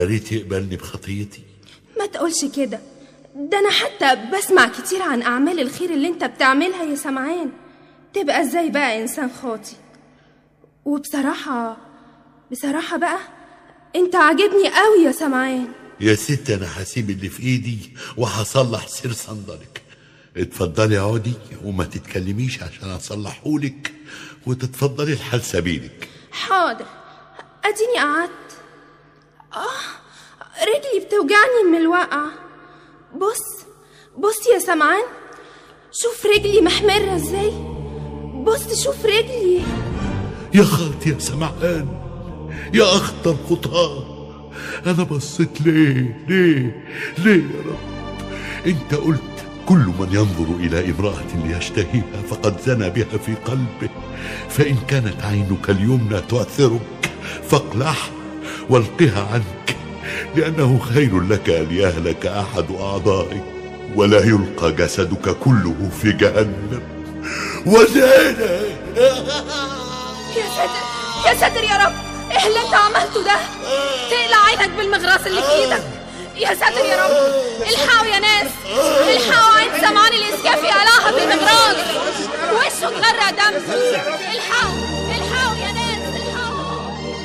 يا ريت يقبلني بخطيتي ما تقولش كده ده انا حتى بسمع كتير عن اعمال الخير اللي انت بتعملها يا سمعان تبقى ازاي بقى انسان خاطي وبصراحة بصراحة بقى انت عاجبني قوي يا سمعان يا ست انا هسيب اللي في ايدي وهصلح سير صندلك اتفضلي اقعدي وما تتكلميش عشان اصلحهولك وتتفضلي لحال سبيلك حاضر اديني قعدت اه رجلي بتوجعني من الوقعة بص بص يا سمعان شوف رجلي محمرة ازاي بص شوف رجلي يا خاطي يا سمعان يا اخطر خطاه انا بصيت ليه ليه ليه يا رب انت قلت كل من ينظر الى امراه ليشتهيها فقد زنى بها في قلبه فان كانت عينك اليمنى تؤثرك فاقلعها والقها عنك لانه خير لك ان يهلك احد اعضائك ولا يلقى جسدك كله في جهنم وزانا يا ساتر يا ساتر يا رب ايه اللي انت عملته ده تقلع عينك بالمغراس اللي في ايدك يا ساتر يا رب الحقوا يا ناس الحقوا عين سمعان الاسكافي قلعها بالمغراس وشه اتغرق دم الحقوا الحقوا يا ناس الحقوا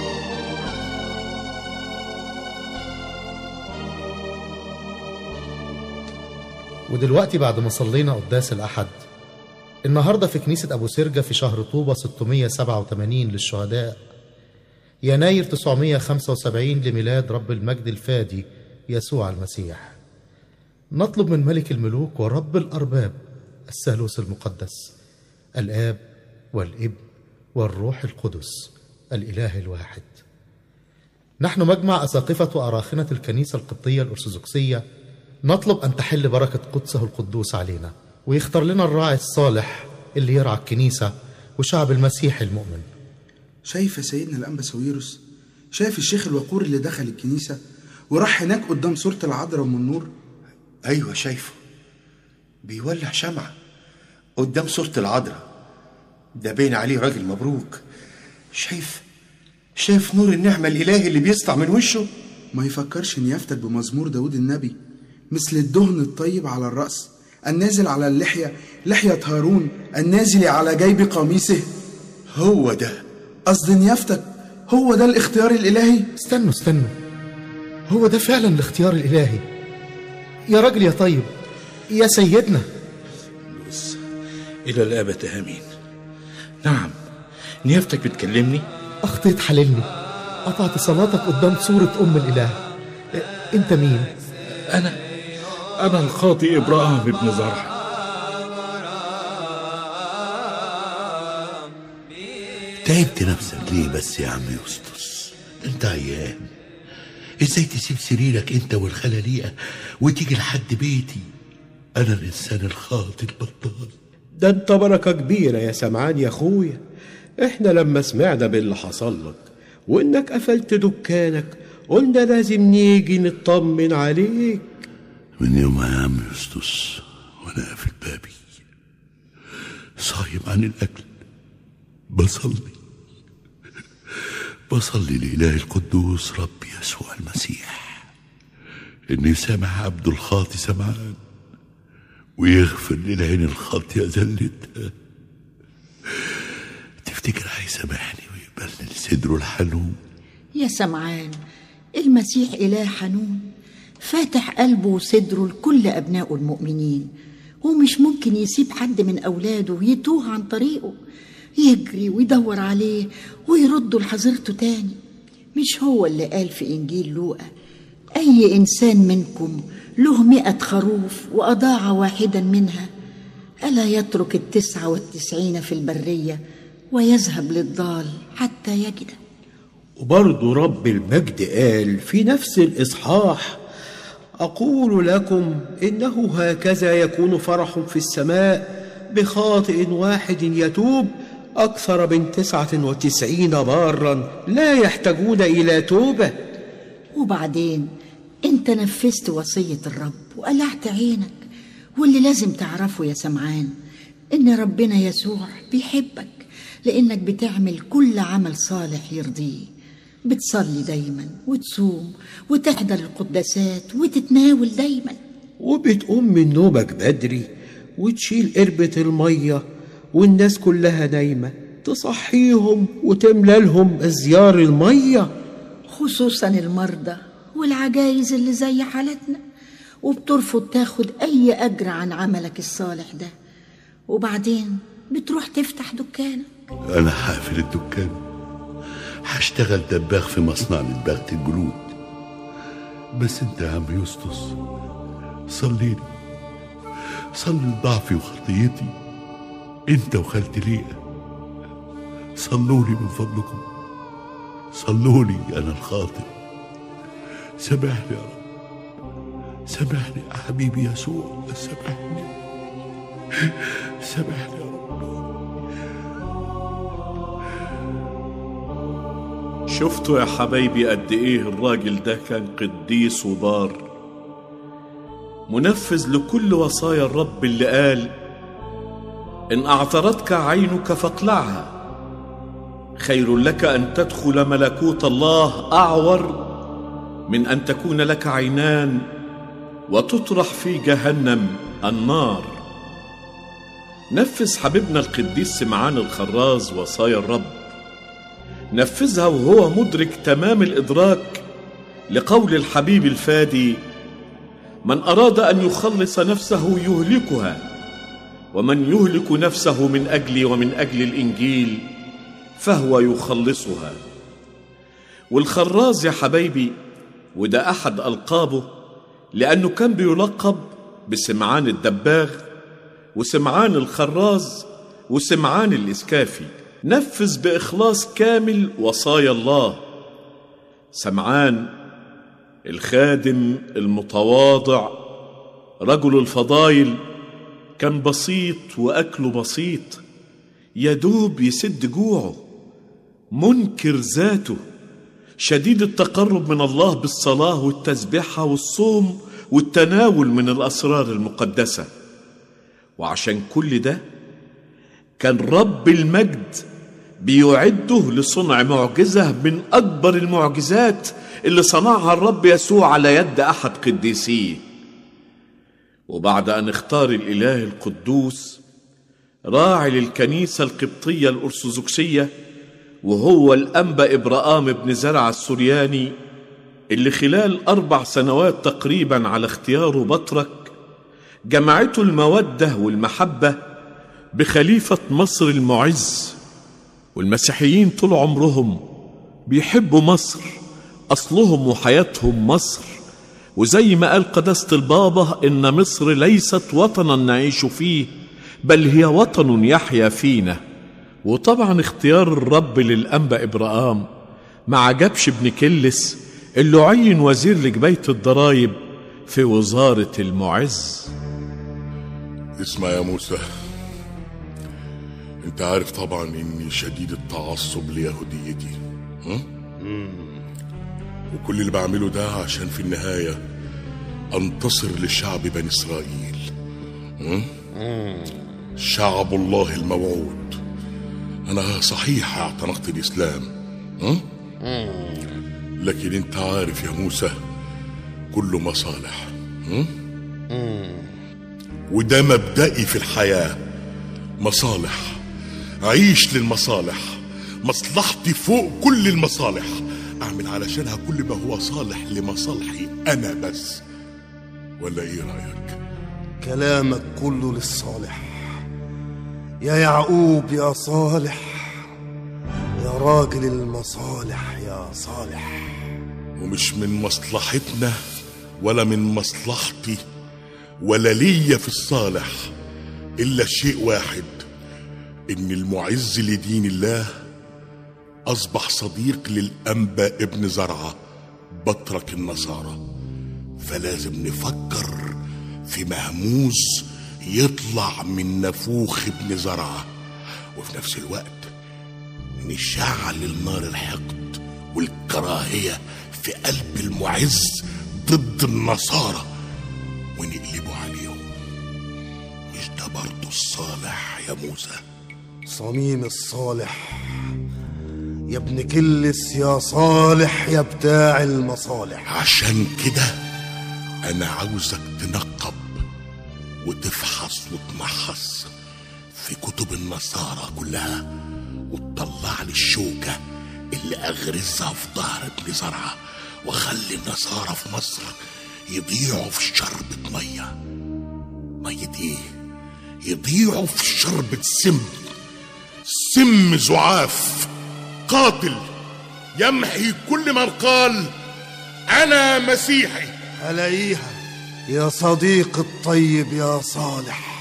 ودلوقتي بعد ما صلينا قداس الأحد النهاردة في كنيسة أبو سرجة في شهر طوبة 687 للشهداء يناير 975 لميلاد رب المجد الفادي يسوع المسيح نطلب من ملك الملوك ورب الأرباب الثالوث المقدس الآب والابن والروح القدس الإله الواحد نحن مجمع أساقفة وأراخنة الكنيسة القبطية الأرثوذكسية نطلب أن تحل بركة قدسه القدوس علينا ويختار لنا الراعي الصالح اللي يرعى الكنيسة وشعب المسيح المؤمن شايف يا سيدنا الأنبا ساويرس شايف الشيخ الوقور اللي دخل الكنيسة وراح هناك قدام صورة العذراء أم النور ايوه شايفه بيولع شمعة قدام صورة العذراء ده باين عليه راجل مبروك شايف شايف نور النعمة الإلهي اللي بيسطع من وشه ما يفكرش نيافتك بمزمور داود النبي مثل الدهن الطيب على الرأس النازل على اللحية لحية هارون النازل على جيب قميصه هو ده قصد نيافتك هو ده الاختيار الإلهي استنوا استنوا هو ده فعلا الاختيار الإلهي يا راجل يا طيب يا سيدنا إلى الأبد آمين نعم نيافتك بتكلمني أخطيت حللني قطعت صلاتك قدام صورة أم الإله إ- أنت مين؟ أنا أنا الخاطئ إبراهيم بن زرع تعبت نفسك ليه بس يا عم يسطس انت عيان ازاي تسيب سريرك انت والخلاليقة وتيجي لحد بيتي انا الانسان الخاطئ البطال ده انت بركة كبيرة يا سمعان يا اخويا احنا لما سمعنا باللي حصل لك وانك قفلت دكانك قلنا لازم نيجي نطمن عليك من يومها يا عم يسطس وانا قافل بابي صايم عن الاكل بصلي بصلي لإله القدوس رب يسوع المسيح إنه يسامح عبده الخاطي سمعان ويغفر للعين الخاطية ذلتها تفتكر هيسامحني ويقبلني لصدره الحنون يا سمعان المسيح إله حنون فاتح قلبه وصدره لكل أبنائه المؤمنين ومش ممكن يسيب حد من أولاده يتوه عن طريقه يجري ويدور عليه ويرده لحظيرته تاني مش هو اللي قال في إنجيل لوقا أي إنسان منكم له مئة خروف وأضاع واحدا منها ألا يترك التسعة والتسعين في البرية ويذهب للضال حتى يجده وبرضه رب المجد قال في نفس الإصحاح أقول لكم إنه هكذا يكون فرح في السماء بخاطئ واحد يتوب أكثر من تسعة وتسعين بارا لا يحتاجون إلى توبة وبعدين انت نفذت وصية الرب وقلعت عينك واللي لازم تعرفه يا سمعان ان ربنا يسوع بيحبك لانك بتعمل كل عمل صالح يرضيه بتصلي دايما وتصوم وتحضر القداسات وتتناول دايما وبتقوم من نومك بدري وتشيل قربة المية والناس كلها نايمة تصحيهم وتملى لهم أزيار المية خصوصا المرضى والعجايز اللي زي حالتنا وبترفض تاخد أي أجر عن عملك الصالح ده وبعدين بتروح تفتح دكانك أنا هقفل الدكان هشتغل دباغ في مصنع لدباغة الجلود بس أنت يا عم يسطس صليلي صلي لضعفي وخطيتي أنت وخالتي ليا صلوا لي من فضلكم صلوا لي أنا الخاطئ سامحني يا رب سامحني يا حبيبي يسوع سامحني سامحني يا رب شفتوا يا حبايبي قد ايه الراجل ده كان قديس وبار منفذ لكل وصايا الرب اللي قال ان اعثرتك عينك فاقلعها خير لك ان تدخل ملكوت الله اعور من ان تكون لك عينان وتطرح في جهنم النار نفذ حبيبنا القديس سمعان الخراز وصايا الرب نفذها وهو مدرك تمام الادراك لقول الحبيب الفادي من اراد ان يخلص نفسه يهلكها ومن يهلك نفسه من اجلي ومن اجل الانجيل فهو يخلصها والخراز يا حبايبي وده احد القابه لانه كان بيلقب بسمعان الدباغ وسمعان الخراز وسمعان الاسكافي نفذ باخلاص كامل وصايا الله سمعان الخادم المتواضع رجل الفضايل كان بسيط واكله بسيط يدوب يسد جوعه منكر ذاته شديد التقرب من الله بالصلاه والتسبيحه والصوم والتناول من الاسرار المقدسه وعشان كل ده كان رب المجد بيعده لصنع معجزه من اكبر المعجزات اللي صنعها الرب يسوع على يد احد قديسيه وبعد ان اختار الاله القدوس راعي للكنيسه القبطيه الارثوذكسيه وهو الانبا ابراهام بن زرع السورياني اللي خلال اربع سنوات تقريبا على اختياره بطرك جمعته الموده والمحبه بخليفه مصر المعز والمسيحيين طول عمرهم بيحبوا مصر اصلهم وحياتهم مصر وزي ما قال قداسه البابا ان مصر ليست وطنا نعيش فيه بل هي وطن يحيا فينا وطبعا اختيار الرب للانبا ابراهام ما عجبش ابن كلس اللي عين وزير لجبايه الضرايب في وزاره المعز اسمع يا موسى انت عارف طبعا اني شديد التعصب ليهوديتي ها؟ وكل اللي بعمله ده عشان في النهاية انتصر لشعب بني اسرائيل ها؟ شعب الله الموعود انا صحيح اعتنقت الاسلام ها؟ لكن انت عارف يا موسى كله مصالح ها؟ وده مبدئي في الحياة مصالح عيش للمصالح مصلحتي فوق كل المصالح أعمل علشانها كل ما هو صالح لمصالحي أنا بس ولا إيه رأيك؟ كلامك كله للصالح يا يعقوب يا صالح يا راجل المصالح يا صالح ومش من مصلحتنا ولا من مصلحتي ولا ليا في الصالح إلا شيء واحد إن المعز لدين الله أصبح صديق للأنبا ابن زرعة بطرك النصارى فلازم نفكر في مهموس يطلع من نفوخ ابن زرعة وفي نفس الوقت نشعل النار الحقد والكراهية في قلب المعز ضد النصارى ونقلبه عليهم مش ده برضه الصالح يا موسى صميم الصالح يا ابن كلس يا صالح يا بتاع المصالح عشان كده انا عاوزك تنقب وتفحص وتمحص في كتب النصارى كلها وتطلع لي الشوكة اللي اغرزها في ظهر ابن زرعة واخلي النصارى في مصر يضيعوا في شربة مية مية ايه يضيعوا في شربة سم سم زعاف قاتل يمحي كل من قال انا مسيحي ألاقيها يا صديق الطيب يا صالح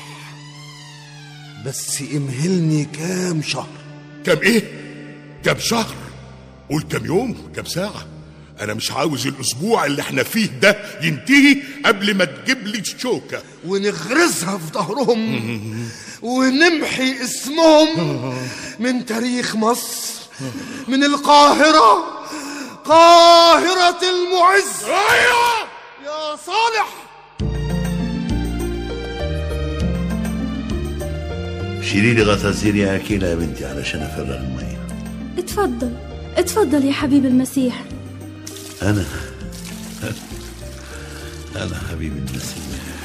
بس امهلني كام شهر كم ايه كم شهر قول كم يوم كم ساعة انا مش عاوز الاسبوع اللي احنا فيه ده ينتهي قبل ما تجيب لي الشوكة ونغرزها في ظهرهم ونمحي اسمهم من تاريخ مصر من القاهرة قاهرة المعز يا صالح شيلي لي غطاسير يا أكيلة يا بنتي علشان أفرغ المية اتفضل اتفضل يا حبيب المسيح أنا أنا حبيب المسيح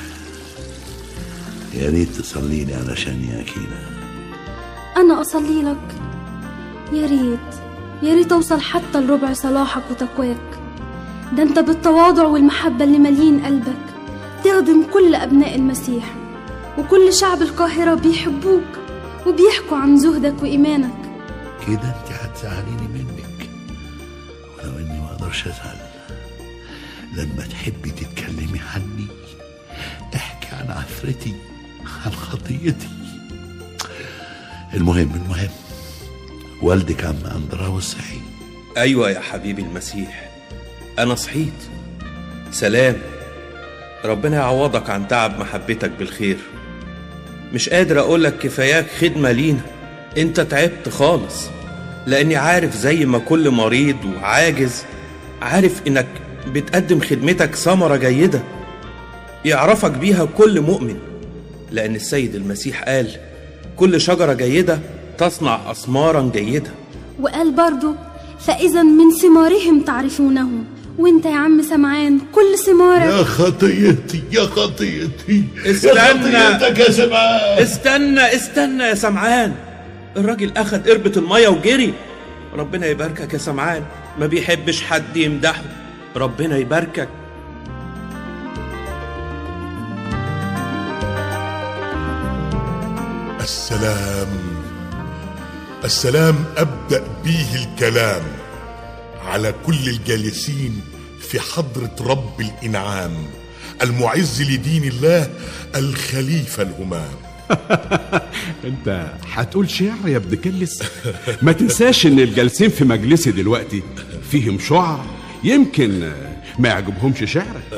يا ريت تصلي لي علشان يا أكيلة أنا أصلي لك يا ريت يا ريت أوصل حتى لربع صلاحك وتقواك ده أنت بالتواضع والمحبة اللي مالين قلبك تخدم كل أبناء المسيح وكل شعب القاهرة بيحبوك وبيحكوا عن زهدك وإيمانك كده أنت هتزعليني منك ولو إني ما أقدرش أزعل لما تحبي تتكلمي عني احكي عن عفرتي عن خطيتي المهم المهم والدك عم أندراوس صحي أيوة يا حبيبي المسيح أنا صحيت سلام ربنا يعوضك عن تعب محبتك بالخير مش قادر أقولك كفاياك خدمة لينا أنت تعبت خالص لأني عارف زي ما كل مريض وعاجز عارف إنك بتقدم خدمتك ثمرة جيدة يعرفك بيها كل مؤمن لأن السيد المسيح قال كل شجرة جيدة تصنع أثمارا جيدة وقال برضو فإذا من ثمارهم تعرفونهم وانت يا عم سمعان كل ثمارك يا خطيتي يا خطيتي استنى يا خطيتك يا سمعان استنى استنى يا سمعان الراجل أخد قربة المية وجري ربنا يباركك يا سمعان ما بيحبش حد يمدحه ربنا يباركك السلام السلام ابدا به الكلام على كل الجالسين في حضره رب الانعام المعز لدين الله الخليفه الهمام انت هتقول شعر يا ابن كلس ما تنساش ان الجالسين في مجلسي دلوقتي فيهم شعر يمكن ما يعجبهمش شعرك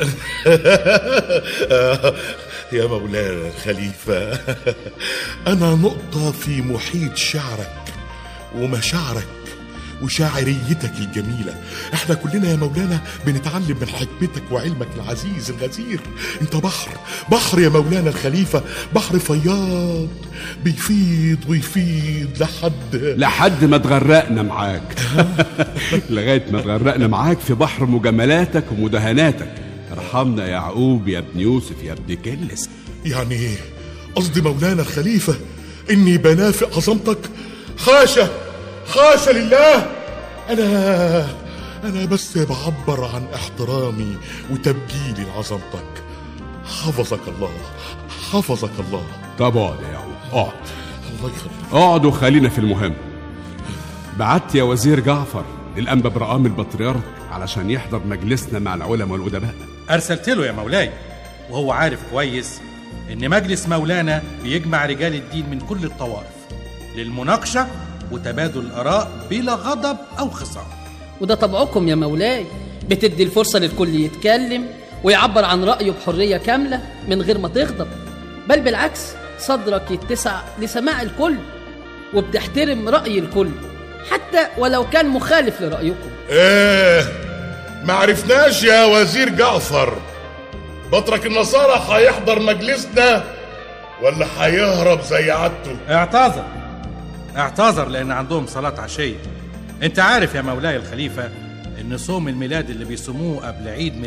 يا مولانا الخليفة أنا نقطة في محيط شعرك ومشاعرك وشاعريتك الجميلة احنا كلنا يا مولانا بنتعلم من حكمتك وعلمك العزيز الغزير انت بحر بحر يا مولانا الخليفة بحر فياض بيفيض ويفيض لحد لحد ما تغرقنا معاك لغاية ما تغرقنا معاك في بحر مجاملاتك ومداهناتك ارحمنا يا يعقوب يا ابن يوسف يا ابن كلس يعني ايه قصدي مولانا الخليفة اني بنافق عظمتك حاشا حاشا لله انا انا بس بعبر عن احترامي وتبجيلي لعظمتك حفظك الله حفظك الله طب اقعد يا يعقوب اقعد الله يخليك اقعد وخلينا في المهم بعت يا وزير جعفر للأنبا برقام البطريرك علشان يحضر مجلسنا مع العلماء والأدباء أرسلت له يا مولاي وهو عارف كويس إن مجلس مولانا بيجمع رجال الدين من كل الطوائف للمناقشة وتبادل الآراء بلا غضب أو خصام وده طبعكم يا مولاي بتدي الفرصة للكل يتكلم ويعبر عن رأيه بحرية كاملة من غير ما تغضب بل بالعكس صدرك يتسع لسماع الكل وبتحترم رأي الكل حتى ولو كان مخالف لرأيكم ايه ما عرفناش يا وزير جعفر بطرك النصارى هيحضر مجلسنا ولا هيهرب زي عادته اعتذر اعتذر لأن عندهم صلاة عشية انت عارف يا مولاي الخليفة ان صوم الميلاد اللي بيصوموه قبل عيد